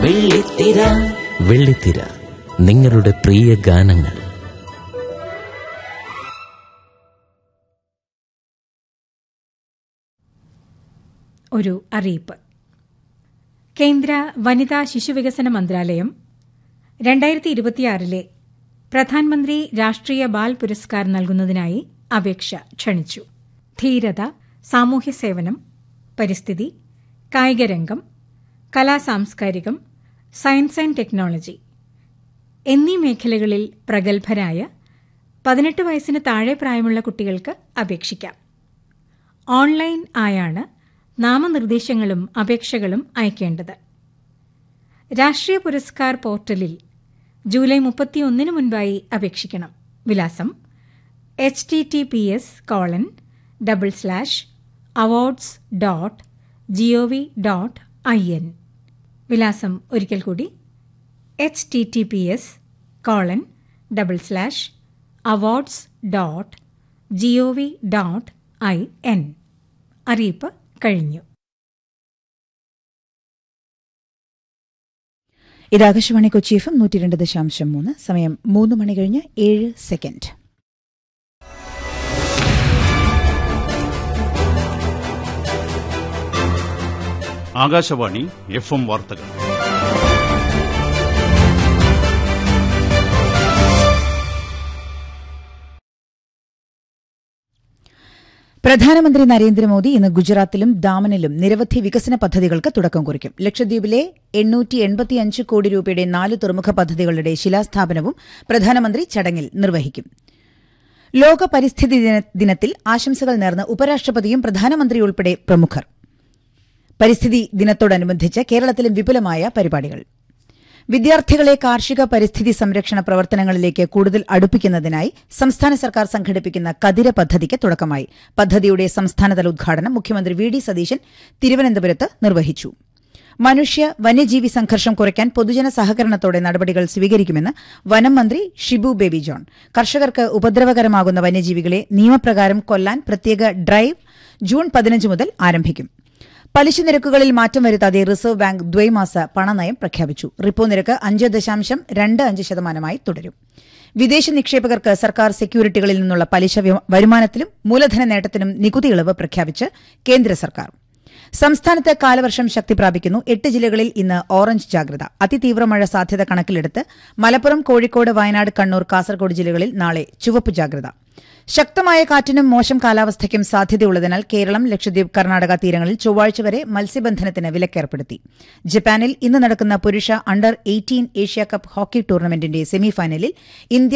വെള്ളിത്തിര വെള്ളിത്തിര നിങ്ങളുടെ പ്രിയ ഗാനങ്ങൾ ഒരു അറിയിപ്പ് കേന്ദ്ര വനിതാ ശിശുവികസന മന്ത്രാലയം രണ്ടായിരത്തി ഇരുപത്തിയാറിലെ പ്രധാനമന്ത്രി രാഷ്ട്രീയ ബാൽ പുരസ്കാർ നൽകുന്നതിനായി അപേക്ഷ ക്ഷണിച്ചു ധീരത സാമൂഹ്യ സേവനം പരിസ്ഥിതി കായികരംഗം കലാസാംസ്കാരികം സയൻസ് ആൻഡ് ടെക്നോളജി എന്നീ മേഖലകളിൽ പ്രഗത്ഭരായ പതിനെട്ട് വയസ്സിന് താഴെ പ്രായമുള്ള കുട്ടികൾക്ക് അപേക്ഷിക്കാം ഓൺലൈൻ ആയാണ് നാമനിർദ്ദേശങ്ങളും അപേക്ഷകളും അയക്കേണ്ടത് രാഷ്ട്രീയ പുരസ്കാർ പോർട്ടലിൽ ജൂലൈ മുപ്പത്തിയൊന്നിന് മുൻപായി അപേക്ഷിക്കണം വിലാസം H T T P S colon double slash awards dot G O V dot I N വിലാസം ഒരിക്കൽ കൂടി H T T P S colon double slash awards dot G O V dot I N അറിയിപ്പ് കഴിഞ്ഞു ഇത് Akashvani Kochi F M നൂറ്റി രണ്ട് ദശാംശം മൂന്ന് സമയം മൂന്ന് മണി കഴിഞ്ഞ് ഏഴ് സെക്കൻഡ് ആകാശവാണി എഫ് എം വാർത്തകൾ പ്രധാനമന്ത്രി നരേന്ദ്രമോദി ഇന്ന് ഗുജറാത്തിലും ദാമനിലും നിരവധി വികസന പദ്ധതികൾക്ക് തുടക്കം കുറിക്കും ലക്ഷദ്വീപിലെ എണ്ണൂറ്റി എൺപത്തിയഞ്ച് കോടി രൂപയുടെ നാല് തുറമുഖ പദ്ധതികളുടെ ശിലാസ്ഥാപനവും പ്രധാനമന്ത്രി ചടങ്ങിൽ നിർവഹിക്കും ലോക പരിസ്ഥിതി ദിന- ദിനത്തിൽ ആശംസകൾ നേർന്ന് ഉപരാഷ്ട്രപതിയും പ്രധാനമന്ത്രിയുൾപ്പെടെ പ്രമുഖർ പരിസ്ഥിതി ദിനത്തോടനുബന്ധിച്ച് കേരളത്തിലും വിപുലമായ പരിപാടികൾ വിദ്യാർത്ഥികളെ കാർഷിക പരിസ്ഥിതി സംരക്ഷണ പ്രവർത്തനങ്ങളിലേക്ക് കൂടുതൽ അടുപ്പിക്കുന്നതിനായി സംസ്ഥാന സർക്കാർ സംഘടിപ്പിക്കുന്ന കതിര പദ്ധതിക്ക് തുടക്കമായി പദ്ധതിയുടെ സംസ്ഥാനതല ഉദ്ഘാടനം മുഖ്യമന്ത്രി വി ഡി സതീശൻ തിരുവനന്തപുരത്ത് നിർവഹിച്ചു മനുഷ്യ വന്യജീവി സംഘർഷം കുറയ്ക്കാൻ പൊതുജന സഹകരണത്തോടെ നടപടികൾ സ്വീകരിക്കുമെന്ന് വനം മന്ത്രി ഷിബു ബേബി ജോൺ കർഷകർക്ക് ഉപദ്രവകരമാകുന്ന വന്യജീവികളെ നിയമപ്രകാരം കൊല്ലാൻ പ്രത്യേക ഡ്രൈവ് ജൂൺ പതിനഞ്ച് മുതൽ ആരംഭിക്കും പലിശ നിരക്കുകളിൽ മാറ്റം വരുത്താതെ റിസർവ് ബാങ്ക് ദ്വൈമാസ പണനയം പ്രഖ്യാപിച്ചു റിപ്പോ നിരക്ക് അഞ്ച് ദശാംശം രണ്ട് അഞ്ച് ശതമാനമായി തുടരും വിദേശ നിക്ഷേപകർക്ക് സർക്കാർ സെക്യൂരിറ്റികളിൽ നിന്നുള്ള പലിശ വ്യ- വരുമാനത്തിലും മൂലധന നേട്ടത്തിനും നികുതി ഇളവ് പ്രഖ്യാപിച്ച് കേന്ദ്ര സർക്കാർ സംസ്ഥാനത്ത് കാലവർഷം ശക്തി പ്രാപിക്കുന്നു എട്ട് ജില്ലകളിൽ ഇന്ന് ഓറഞ്ച് ജാഗ്രത അതിതീവ്ര മഴ സാധ്യത കണക്കിലെടുത്ത് മലപ്പുറം കോഴിക്കോട് വയനാട് കണ്ണൂർ കാസർഗോഡ് ജില്ലകളിൽ നാളെ ചുവപ്പ് ജാഗ്രത ശക്തമായ കാറ്റിനും മോശം കാലാവസ്ഥയ്ക്കും സാധ്യതയുള്ളതിനാൽ കേരളം ലക്ഷദ്വീപ് കർണാടക തീരങ്ങളിൽ ചൊവ്വാഴ്ച വരെ മത്സ്യബന്ധനത്തിന് വിലക്കേർപ്പെടുത്തി ജപ്പാനിൽ ഇന്ന് നടക്കുന്ന പുരുഷ under eighteen Asia cup hockey ടൂർണമെന്റിന്റെ സെമിഫൈനലിൽ ഇന്ത്യ